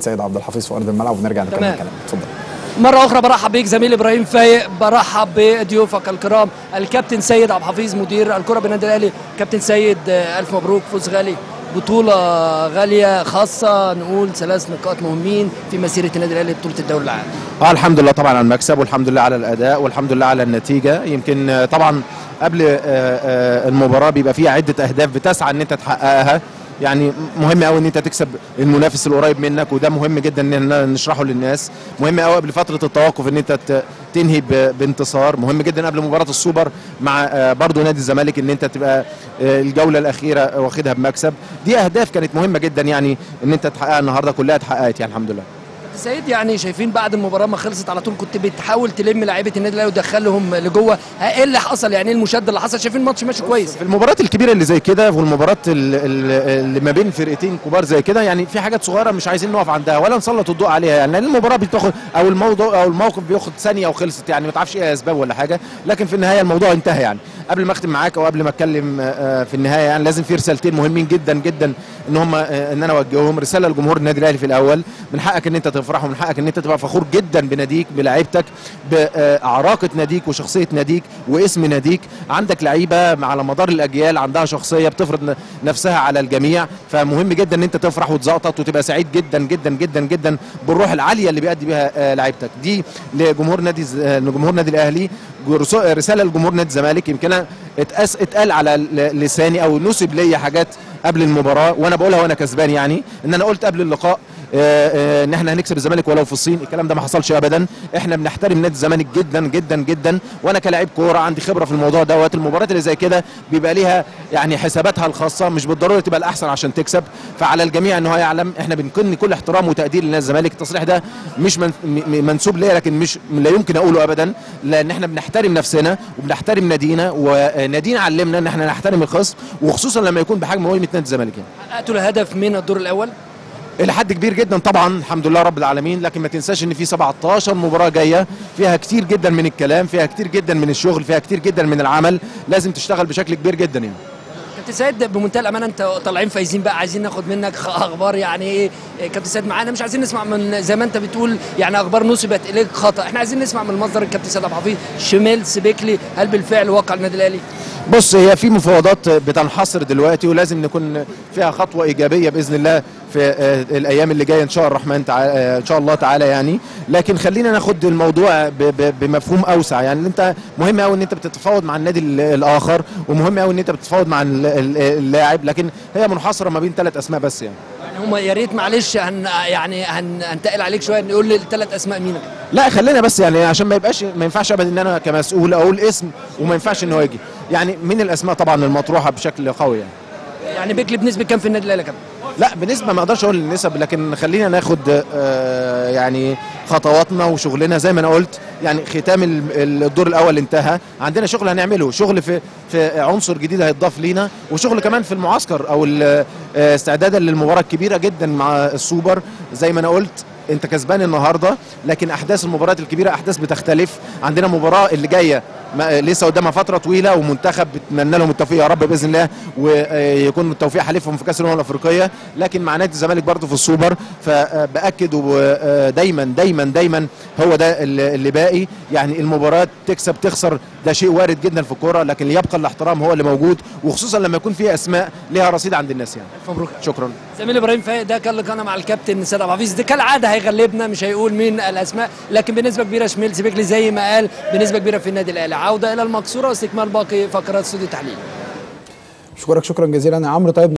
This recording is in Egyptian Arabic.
سيد عبد الحفيظ في ارض الملعب ونرجع نكمل تمام. الكلام اتفضل مرة أخرى برحب بيك زميلي إبراهيم فايق برحب بضيوفك الكرام الكابتن سيد عبد الحفيظ مدير الكرة بالنادي الأهلي كابتن سيد آه، ألف مبروك فوز غالي بطولة غالية خاصة نقول ثلاث نقاط مهمين في مسيرة النادي الأهلي بطولة الدوري العام اه الحمد لله طبعا على المكسب والحمد لله على الاداء والحمد لله على النتيجه يمكن آه، طبعا قبل آه، آه، المباراه بيبقى فيها عده اهداف بتسعى ان انت تحققها يعني مهم قوي ان انت تكسب المنافس القريب منك وده مهم جدا ان إحنا نشرحه للناس مهم قوي قبل فتره التوقف ان انت ت- تنهي ب- بانتصار مهم جدا قبل مباراه السوبر مع آه، برضو نادي الزمالك ان انت تبقى آه، الجوله الاخيره واخدها بمكسب دي اهداف كانت مهمه جدا يعني ان انت تحققها النهارده كلها اتحققت يعني الحمد لله كابتن سيد يعني شايفين بعد المباراة ما خلصت على طول كنت بتحاول تلم لعيبة النادي الأهلي وتدخلهم لجوه ها، إيه اللي حصل يعني إيه المشادة اللي حصل شايفين الماتش ماشي كويس في المباريات الكبيره اللي زي كده والمباريات ال- ال- اللي ما بين فرقتين كبار زي كده يعني في حاجات صغيره مش عايزين نقف عندها ولا نسلط الضوء عليها يعني لان المباراه بتاخد او الموضوع او الموقف بياخد ثانيه وخلصت يعني ما تعرفش ايه اسباب ولا حاجه لكن في النهايه الموضوع انتهى يعني قبل ما اختم معاك او قبل ما اتكلم آه، آه، في النهايه يعني لازم في رسالتين مهمين جدا جدا ان هم آه، ان انا اوجههم رساله لجمهور النادي الاهلي في الاول من حقك ان انت تفرح ومن حقك ان انت تبقى فخور جدا بناديك بلعيبتك بعراقه ناديك وشخصيه ناديك واسم ناديك عندك لعيبه على مدار الاجيال عندها شخصيه بتفرض ن- نفسها على الجميع فمهم جدا ان انت تفرح وتزقطط وتبقى سعيد جدا جدا جدا جدا بالروح العاليه اللي بيأدي بيها آه، لعيبتك دي لجمهور نادي الز- آه، لجمهور نادي الاهلي جرس- رساله لجمهور نادي الزمالك يمكن أنا اتقاس اتقال على ل- لساني او نسب ليا حاجات قبل المباراه وانا بقولها وانا كسبان يعني ان انا قلت قبل اللقاء آه، آه، ان احنا هنكسب الزمالك ولو في الصين الكلام ده ما حصلش ابدا احنا بنحترم نادي الزمالك جدا جدا جدا وانا كلاعب كوره عندي خبره في الموضوع دوت المباريات اللي زي كده بيبقى ليها يعني حساباتها الخاصه مش بالضروره تبقى الاحسن عشان تكسب فعلى الجميع ان هو يعلم احنا بنكن كل احترام وتقدير لنادي الزمالك التصريح ده مش من م- منسوب ليا لكن مش لا يمكن اقوله ابدا لان احنا بنحترم نفسنا وبنحترم نادينا ونادينا علمنا ان احنا نحترم الخصم وخصوصا لما يكون بحجم مهمه نادي الزمالك يعني. حققتوا الهدف من الدور الأول الى حد كبير جدا طبعا الحمد لله رب العالمين لكن ما تنساش ان في 17 مباراه جايه فيها كتير جدا من الكلام فيها كتير جدا من الشغل فيها كتير جدا من العمل لازم تشتغل بشكل كبير جدا يعني كابتن سيد بمنتهى الامانه انت طالعين فايزين بقى عايزين ناخد منك خ- اخبار يعني ايه إيه كابتن سيد معانا مش عايزين نسمع من زي ما انت بتقول يعني اخبار نسبت اليك خطا احنا عايزين نسمع من مصدر الكابتن سيد عبد الحفيظ شمال سبيكلي هل بالفعل وقع النادي الاهلي بص هي في مفاوضات بتنحصر دلوقتي ولازم نكون فيها خطوه ايجابيه باذن الله في آه، الايام اللي جايه ان شاء الرحمن تعالى آه، ان شاء الله تعالى يعني لكن خلينا ناخد الموضوع ب- ب- بمفهوم اوسع يعني انت مهم قوي ان انت بتتفاوض مع النادي ال- الاخر ومهم قوي ان انت بتتفاوض مع ال- ال- اللاعب لكن هي منحصره ما بين ثلاث اسماء بس يعني يعني هم يا ريت معلش هن يعني هن هنتقل عليك شويه نقول لي الثلاث اسماء مين لا خلينا بس يعني عشان ما يبقاش ما ينفعش ابدا ان انا كمسؤول اقول اسم وما ينفعش ان هو يجي يعني من الاسماء طبعا المطروحه بشكل قوي يعني يعني بيكلي بنسبه كام في النادي الاهلي يا كابتن لا بالنسبه ما اقدرش اقول النسب لكن خلينا ناخد آه، يعني خطواتنا وشغلنا زي ما انا قلت يعني ختام ال- الدور الاول انتهى عندنا شغل هنعمله شغل في في عنصر جديد هيتضاف لينا وشغل كمان في المعسكر او ال- آه، استعدادا للمباراه الكبيره جدا مع السوبر زي ما انا قلت انت كسبان النهارده لكن احداث المباريات الكبيره احداث بتختلف عندنا مباراه اللي جايه ما- لسه قدامها فتره طويله ومنتخب بتمنى لهم التوفيق يا رب باذن الله ويكون التوفيق حليفهم في كاس الامم الافريقيه لكن مع نادي الزمالك برضه في السوبر فباكد ودايما دايما دايما هو ده اللي اللي باقي يعني المباراه تكسب تخسر ده شيء وارد جدا في الكوره لكن يبقى الاحترام هو اللي موجود وخصوصا لما يكون في اسماء ليها رصيد عند الناس يعني الف مبروك شكرا زميلي ابراهيم فايق ده كان لقاءنا مع الكابتن سيد عبد الحفيظ ده كالعاده هيغلبنا مش هيقول مين الاسماء لكن بنسبه كبيره شميل سبيكلي زي ما قال بنسبه كبيره في النادي الاهلي عوده الى المقصوره واستكمال باقي فقرات استوديو التحليل اشكرك شكرا جزيلا يا عمرو طيب